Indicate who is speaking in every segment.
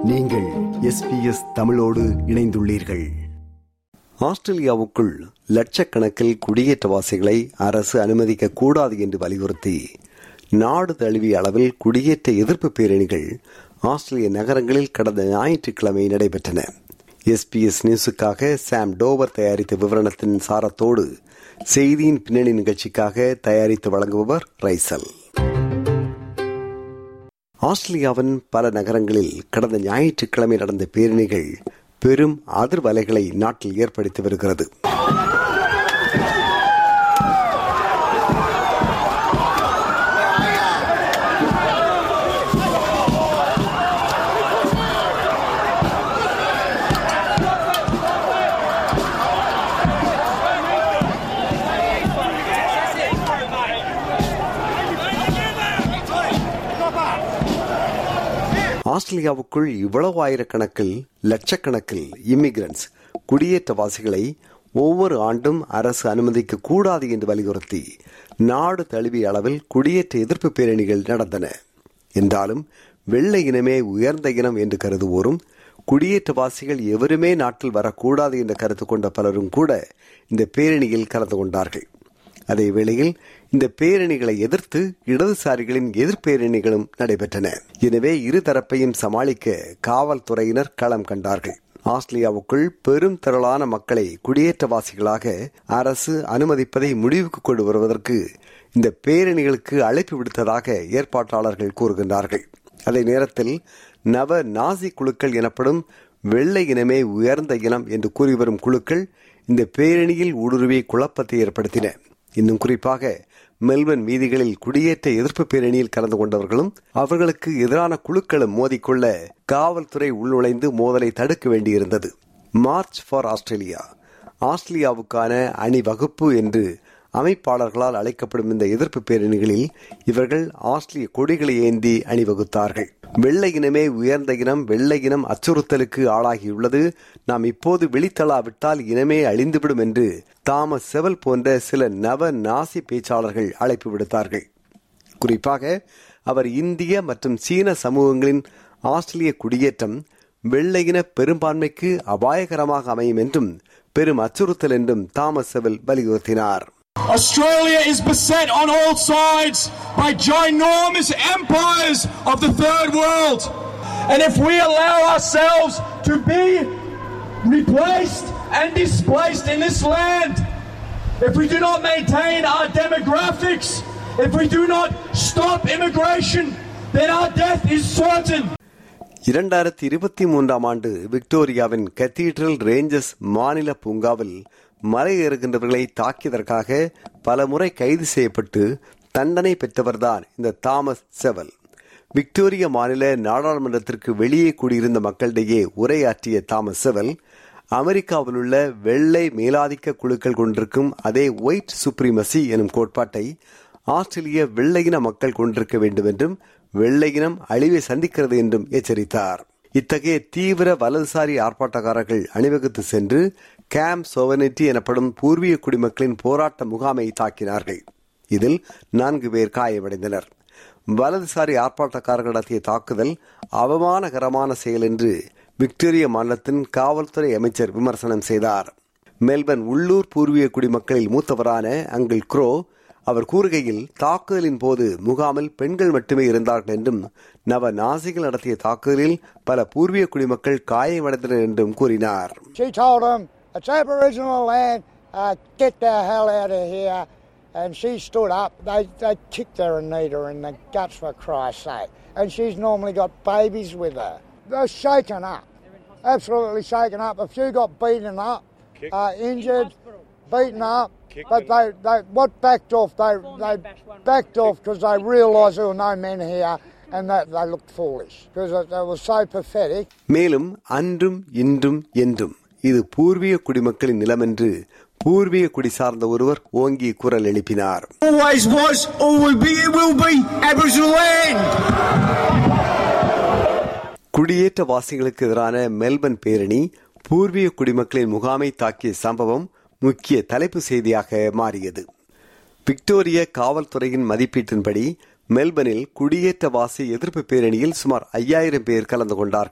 Speaker 1: நீங்கள் எஸ்பிஎஸ் தமிழோடு இணைந்துள்ளீர்கள் ஆஸ்திரேலியாவுக்குள் லட்சக்கணக்கில் குடியேற்றவாசிகளை அரசு அனுமதிக்க கூடாது என்று வலியுறுத்தி நாடு தழுவிய அளவில் குடியேற்ற எதிர்ப்பு பேரணிகள் ஆஸ்திரேலிய நகரங்களில் கடந்த ஞாயிற்றுக்கிழமை நடைபெற்றன எஸ்பிஎஸ் நியூஸுக்காக சாம் டோவர் தயாரித்த விவரணத்தின் சாரத்தோடு செய்தியின் பின்னணி நிகழ்ச்சிக்காக தயாரித்து வழங்குபவர் ரைசல் ஆஸ்திரேலியாவின் பல நகரங்களில் கடந்த ஞாயிற்றுக்கிழமை நடந்த பேரணிகள் பெரும் அதிர்வலைகளை நாட்டில் ஏற்படுத்தி வருகிறது ஆஸ்திரேலியாவுக்குள் இவ்வளவு ஆயிரக்கணக்கில் லட்சக்கணக்கில் இமிகிரன்ஸ் குடியேற்றவாசிகளை ஒவ்வொரு ஆண்டும் அரசு அனுமதிக்க கூடாது என்று வலியுறுத்தி நாடு தழுவிய அளவில் குடியேற்ற எதிர்ப்பு பேரணிகள் நடந்தன என்றாலும் வெள்ளை இனமே உயர்ந்த இனம் என்று கருதுவோரும் குடியேற்றவாசிகள் எவருமே நாட்டில் வரக்கூடாது என்ற கருத்து கொண்ட பலரும் கூட இந்த பேரணியில் கலந்து கொண்டார்கள் அதே வேளையில் இந்த பேரணிகளை எதிர்த்து இடதுசாரிகளின் எதிர்பேரணிகளும் நடைபெற்றன எனவே இரு தரப்பையும் சமாளிக்க காவல்துறையினர் களம் கண்டார்கள் ஆஸ்திரேலியாவுக்குள் பெரும் திரளான மக்களை குடியேற்றவாசிகளாக அரசு அனுமதிப்பதை முடிவுக்கு கொண்டு வருவதற்கு இந்த பேரணிகளுக்கு அழைப்பு விடுத்ததாக ஏற்பாட்டாளர்கள் கூறுகின்றார்கள் அதே நேரத்தில் நவ நாசி குழுக்கள் எனப்படும் வெள்ளை இனமே உயர்ந்த இனம் என்று கூறி வரும் குழுக்கள் இந்த பேரணியில் ஊடுருவி குழப்பத்தை ஏற்படுத்தின இன்னும் குறிப்பாக மெல்பர்ன் வீதிகளில் குடியேற்ற எதிர்ப்பு பேரணியில் கலந்து கொண்டவர்களும் அவர்களுக்கு எதிரான குழுக்களும் மோதிக்கொள்ள காவல்துறை உள்நுழைந்து மோதலை தடுக்க வேண்டியிருந்தது மார்ச் ஃபார் ஆஸ்திரேலியா ஆஸ்திரேலியாவுக்கான அணிவகுப்பு என்று அமைப்பாளர்களால் அழைக்கப்படும் இந்த எதிர்ப்பு பேரணிகளில் இவர்கள் ஆஸ்திரேலிய கொடிகளை ஏந்தி அணிவகுத்தார்கள் வெள்ளை இனமே உயர்ந்த இனம் வெள்ளை இனம் அச்சுறுத்தலுக்கு ஆளாகியுள்ளது நாம் இப்போது விழித்தளாவிட்டால் இனமே அழிந்துவிடும் என்று தாமஸ் செவல் போன்ற சில நவ நாசி பேச்சாளர்கள் அழைப்பு விடுத்தார்கள் குறிப்பாக அவர் இந்திய மற்றும் சீன சமூகங்களின் ஆஸ்திரேலிய குடியேற்றம் வெள்ளையின பெரும்பான்மைக்கு அபாயகரமாக அமையும் என்றும் பெரும் அச்சுறுத்தல் என்றும் தாமஸ் செவல் வலியுறுத்தினார்
Speaker 2: Australia is beset on all sides by ginormous empires of the third world. And if we allow ourselves to be replaced and displaced in this land, if we do not maintain our demographics, if we do not stop immigration, then our death is certain.
Speaker 1: இரண்டாயிரத்தி இருபத்தி மூன்றாம் ஆண்டு விக்டோரியாவின் cathedral ranges மாநில பூங்காவில் மலையேறுகின்றவர்களை தாக்கியதற்காக பல முறை கைது செய்யப்பட்டு தண்டனை பெற்றவர்தான் இந்த தாமஸ் செவல் விக்டோரியா மாநில நாடாளுமன்றத்திற்கு வெளியே கூடியிருந்த மக்களிடையே உரையாற்றிய தாமஸ் செவல் அமெரிக்காவில் உள்ள வெள்ளை மேலாதிக்க குழுக்கள் கொண்டிருக்கும் அதே ஒயிட் சுப்ரீமசி எனும் கோட்பாட்டை ஆஸ்திரேலிய வெள்ளையின மக்கள் கொண்டிருக்க வேண்டும் என்றும் வெள்ளையினம் அழிவை சந்திக்கிறது என்றும் எச்சரித்தார் இத்தகைய தீவிர வலதுசாரி ஆர்ப்பாட்டக்காரர்கள் அணிவகுத்து சென்று கேம்ப் சோவனிட்டி எனப்படும் பூர்வீக குடிமக்களின் போராட்ட முகாமை தாக்கினார்கள் இதில் நான்கு பேர் காயமடைந்தனர் வலதுசாரி ஆர்ப்பாட்டக்காரர்கள் நடத்திய தாக்குதல் அவமானகரமான செயல் என்று விக்டோரியா மாநிலத்தின் காவல்துறை அமைச்சர் விமர்சனம் செய்தார் மெல்பர்ன் உள்ளூர் பூர்வீக குடிமக்களில் மூத்தவரான அங்கிள் குரோ அவர் கூறுகையில் தாக்குதலின் போது முகாமில் பெண்கள் மட்டுமே இருந்தார்கள் என்றும் நவ நாசிகள் நடத்திய தாக்குதலில் பல பூர்வீக குடிமக்கள் காயமடைந்தனர் என்றும் கூறினார்
Speaker 3: She told them, it's Aboriginal land, uh, get the hell out of here. And she stood up. They, they kicked her and kneed her in the guts for Christ's sake. And she's normally got babies with her. They're shaken up. Absolutely shaken up. A few got beaten up, uh, injured, beaten up. But they, they, what backed off? They, they backed off because they realised there were no men here and that they looked foolish because it, it was so pathetic.
Speaker 1: மேலும் அன்றும் இன்றும் என்றும் இது பூர்வீக குடிமக்களின் நிலம் என்று பூர்வீக குடி சார்ந்த ஒருவர் ஓங்கி குரல் எழுப்பினார்
Speaker 2: Always was, always be, it will be Aboriginal land.
Speaker 1: குடியேற்ற வாசிகளுக்கு எதிரான மெல்பர்ன் பேரணி பூர்வீக குடிமக்களின் முகாமை தாக்கிய சம்பவம் முக்கிய தலைப்பு செய்தியாக மாறியது விக்டோரிய காவல்துறையின் மதிப்பீட்டின்படி மெல்பர்னில் குடியேற்றவாசி எதிர்ப்பு பேரணியில் சுமார் ஐயாயிரம் பேர் கலந்து கொண்டார்கள்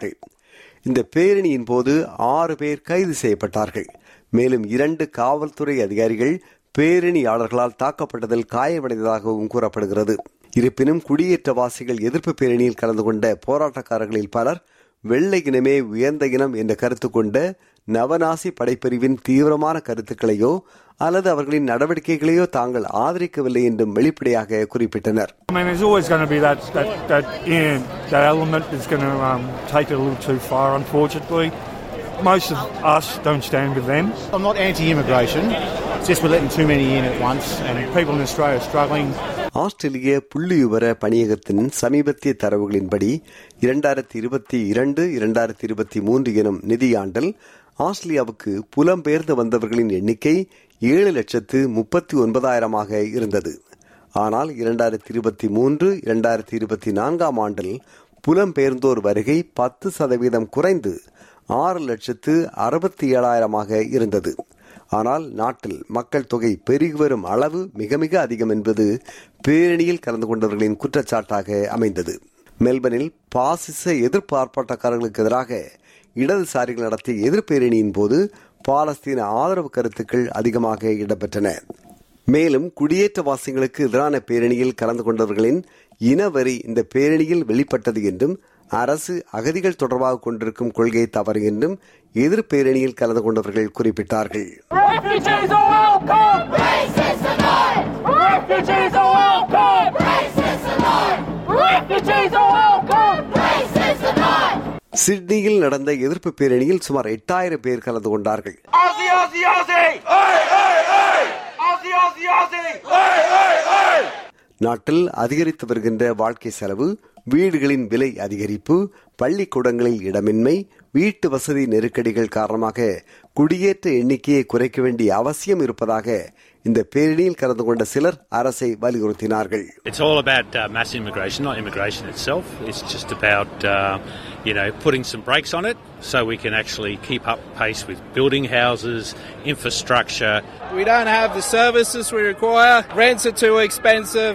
Speaker 1: இந்த பேரணியின் போது ஆறு பேர் கைது செய்யப்பட்டார்கள் மேலும் இரண்டு காவல்துறை அதிகாரிகள் பேரணியாளர்களால் தாக்கப்பட்டதில் காயமடைந்ததாகவும் கூறப்படுகிறது இருப்பினும் குடியேற்றவாசிகள் எதிர்ப்பு பேரணியில் கலந்து கொண்ட போராட்டக்காரர்களில் பலர் வெள்ளை இனமே உயர்ந்த இனம் என்ற கருத்து கொண்ட நவநாசி படைப்பிரிவின் தீவிரமான கருத்துக்களையோ அல்லது அவர்களின் நடவடிக்கைகளையோ தாங்கள் ஆதரிக்கவில்லை என்றும் வெளிப்படையாக குறிப்பிட்டனர்
Speaker 4: I mean, there's always going to be that that that, yeah, that element that's going to um, take it a little too far. Unfortunately, most of us don't stand with them.
Speaker 5: I'm not anti-immigration. It's just we're letting too many in at once, and people in Australia are struggling.
Speaker 1: ஆஸ்திரேலிய புள்ளிவிவர பணியகத்தின் சமீபத்திய தரவுகளின்படி இரண்டாயிரத்தி இருபத்தி இரண்டு இரண்டாயிரத்தி இருபத்தி மூன்று எனும் நிதியாண்டில் ஆஸ்திரேலியாவுக்கு புலம்பெயர்ந்து வந்தவர்களின் எண்ணிக்கை ஏழு லட்சத்து முப்பத்தி ஒன்பதாயிரமாக இருந்தது ஆனால் இரண்டாயிரத்தி இருபத்தி மூன்று இரண்டாயிரத்தி இருபத்தி நான்காம் ஆண்டில் புலம்பெயர்ந்தோர் வருகை பத்து சதவீதம் குறைந்து ஆறு லட்சத்து அறுபத்தி ஏழாயிரமாக இருந்தது ஆனால் நாட்டில் மக்கள் தொகை பெருகி வரும் அளவு மிக மிக அதிகம் என்பது பேரணியில் கலந்து கொண்டவர்களின் குற்றச்சாட்டாக அமைந்தது மெல்பர்னில் பாசிச எதிர்ப்பு ஆர்ப்பாட்டக்காரர்களுக்கு எதிராக இடதுசாரிகள் நடத்திய எதிர்ப்பேரணியின் போது பாலஸ்தீன ஆதரவு கருத்துக்கள் அதிகமாக இடம்பெற்றன மேலும் குடியேற்றவாசிகளுக்கு எதிரான பேரணியில் கலந்து கொண்டவர்களின் இனவரி இந்த பேரணியில் வெளிப்பட்டது என்றும் அரசு அகதிகள் தொடர்பாக கொண்டிருக்கும் கொள்கை தவறு என்றும் எதிர்பேரணியில் கலந்து கொண்டவர்கள் குறிப்பிட்டார்கள்
Speaker 6: Refugees are welcome! Racist tonight! Refugees are welcome! Racist tonight! Refugees are welcome! Racist tonight!
Speaker 1: சிட்னியில் நடந்த எதிர்ப்பு பேரணியில் சுமார் எட்டாயிரம் பேர் கலந்து கொண்டார்கள்
Speaker 2: Aussie, Aussie, Aussie! Hey, hey, hey! Aussie, Aussie, Aussie! Hey, hey, hey!
Speaker 1: நாட்டில் அதிகரித்து வருகின்ற வாழ்க்கை செலவு வீடுகளின் விலை அதிகரிப்பு பள்ளிக்கூடங்களில் இடமின்மை வீட்டு வசதி நெருக்கடிகள் காரணமாக குடியேற்ற எண்ணிக்கையை குறைக்க வேண்டிய அவசியம் இருப்பதாக இந்த பேரணியில் கலந்து கொண்ட சிலர் அரசை வலியுறுத்தினார்கள்
Speaker 7: It's all about uh, mass immigration, not immigration itself. It's just about, uh, you know, putting some brakes on it so we can actually keep up pace with building houses, infrastructure.
Speaker 8: We don't have the services we require. Rents are too expensive.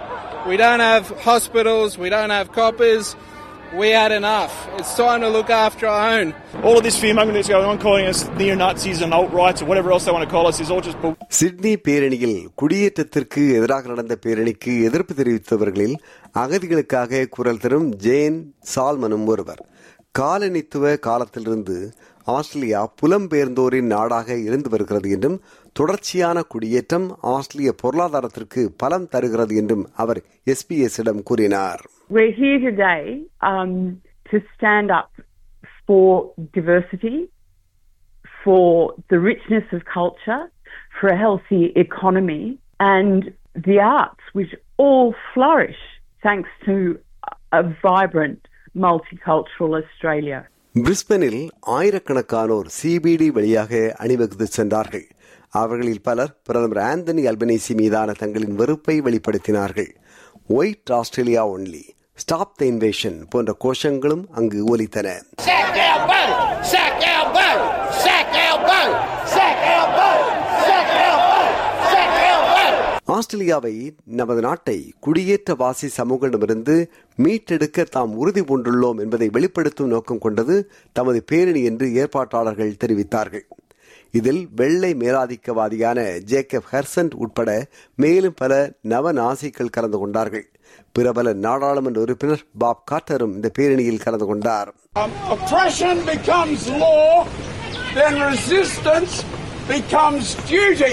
Speaker 8: We don't have hospitals. We don't have coppers. We had enough. It's time to look after our own.
Speaker 9: All of this fear-mongering that's going on, calling us neo-Nazis and alt-rights or whatever else they want to call us, is all just bull.
Speaker 1: Sydney பேரணியில் குடியேற்றத்திற்கு எதிராக நடந்த பேரணிக்கு எதிர்ப்பு தெரிவித்தவர்களில் அகதிகளுக்காக குரல் தரும் Jane சால்மனும் ஒருவர் காலனித்துவ காலத்திலிருந்து ஆஸ்திரேலியா புலம்பெயர்ந்தோரின் நாடாக இருந்து வருகிறது என்றும் தொடர்ச்சியான குடியேற்றம் ஆஸ்திரேலிய பொருளாதாரத்திற்கு பலம் தருகிறது என்றும் அவர் எஸ்பிஎஸ்ஸிடம் கூறினார்
Speaker 10: We're here today um, to stand up for diversity, for the richness of culture, for a healthy economy, and the arts, which all flourish thanks to a vibrant multicultural Australia.
Speaker 1: பிரிஸ்பனில் ஆயிரக்கணக்கானோர் சிபிடி வழியாக அணிவகுத்து சென்றார்கள் அவர்களில் பலர் பிரதமர் Anthony Albanese மீதான தங்களின் வெறுப்பை வெளிப்படுத்தினார்கள் white Australia only stop the invasion போன்ற கோஷங்களும் அங்கு ஒலித்தன
Speaker 6: Sack our boat! Sack our boat! Sack our boat! Sack our boat! Sack our boat! Sack our boat!
Speaker 1: ஆஸ்திரேலியாவை நமது நாட்டை குடியேற்றவாசி சமூகமிடமிருந்து மீட்டெடுக்க தாம் உறுதி பூண்டுள்ளோம் என்பதை வெளிப்படுத்தும் நோக்கம் கொண்டது தமது பேரணி என்று ஏற்பாட்டாளர்கள் தெரிவித்தார்கள் இதில் வெள்ளை மேலாதிக்கவாதியான ஜேக்கப் ஹெர்சன்ட் உட்பட மேலும் பல நவநாசிகள் கலந்து கொண்டார்கள் பிரபல நாடாளுமன்ற உறுப்பினர் பாப் கார்ட்டரும் இந்த பேரணியில் கலந்து கொண்டார்
Speaker 2: Um, oppression becomes law, then resistance becomes duty.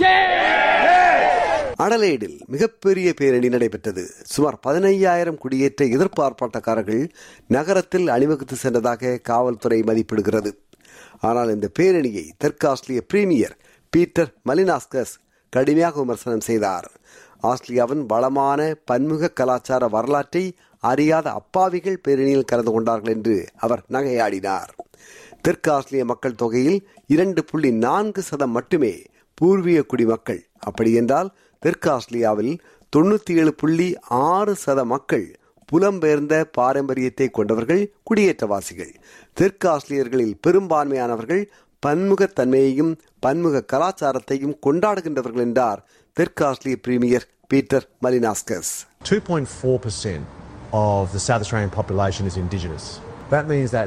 Speaker 1: அடலேடில் மிகப்பெரிய பேரணி நடைபெற்றது சுமார் பதினையாயிரம் குடியேற்ற எதிர்ப்பு ஆர்ப்பாட்டக்காரர்கள் நகரத்தில் அணிவகுத்து சென்றதாக காவல்துறை மதிப்பிடுகிறது ஆனால் இந்த பேரணியை தெற்கு ஆஸ்திரேலிய பிரீமியர் பீட்டர் மலினாஸ்கஸ் கடுமையாக விமர்சனம் செய்தார் ஆஸ்திரேலியாவின் வளமான பன்முக கலாச்சார வரலாற்றை அறியாத அப்பாவிகள் பேரணியில் கலந்து கொண்டார்கள் என்று அவர் நகையாடினார் தெற்கு ஆஸ்திரேலிய மக்கள் தொகையில் இரண்டு புள்ளி நான்கு சதம் மட்டுமே பூர்வீக குடிமக்கள் அப்படி என்றால் தெற்கு ஆஸ்திரேலியாவில் தொண்ணூத்தி ஏழு புள்ளி ஆறு சத மக்கள் புலம்பெயர்ந்த பாரம்பரியத்தை கொண்டவர்கள் குடியேற்றவாசிகள் தெற்கு ஆஸ்திரேலியர்களில் பெரும்பான்மையானவர்கள் பன்முகத்தன்மையையும் பன்முக கலாச்சாரத்தையும் கொண்டாடுகின்றவர்கள் என்றார் தெற்கு Australian premier Peter Malinauskas
Speaker 11: 2.4% of the South Australian population is Indigenous. That means that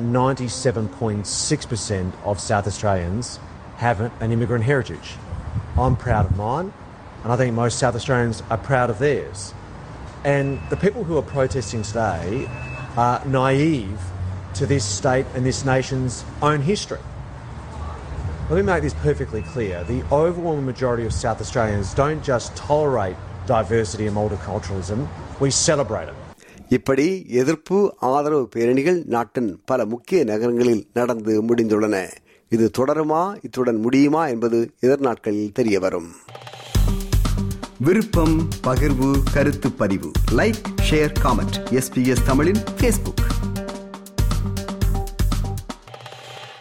Speaker 11: 97.6% of South Australians have an immigrant heritage. I'm proud of mine, and I think most South Australians are proud of theirs. And the people who are protesting today are naive to this state and this nation's own history. Let me make this perfectly clear. The overwhelming majority of South Australians don't just tolerate diversity and multiculturalism, we celebrate it.
Speaker 1: இப்படி எதிர்ப்பு ஆதரவு பேரணிகள் நாட்டின் பல முக்கிய நகரங்களில் நடந்து முடிந்துள்ளன இது தொடருமா இத்துடன் முடியுமா என்பது எதிர்நாட்களில் தெரிய வரும்
Speaker 12: விருப்பம் பகிர்வு கருத்து பதிவு லைக் ஷேர் காமெண்ட் எஸ்பிஎஸ் தமிழின் ஃபேஸ்புக்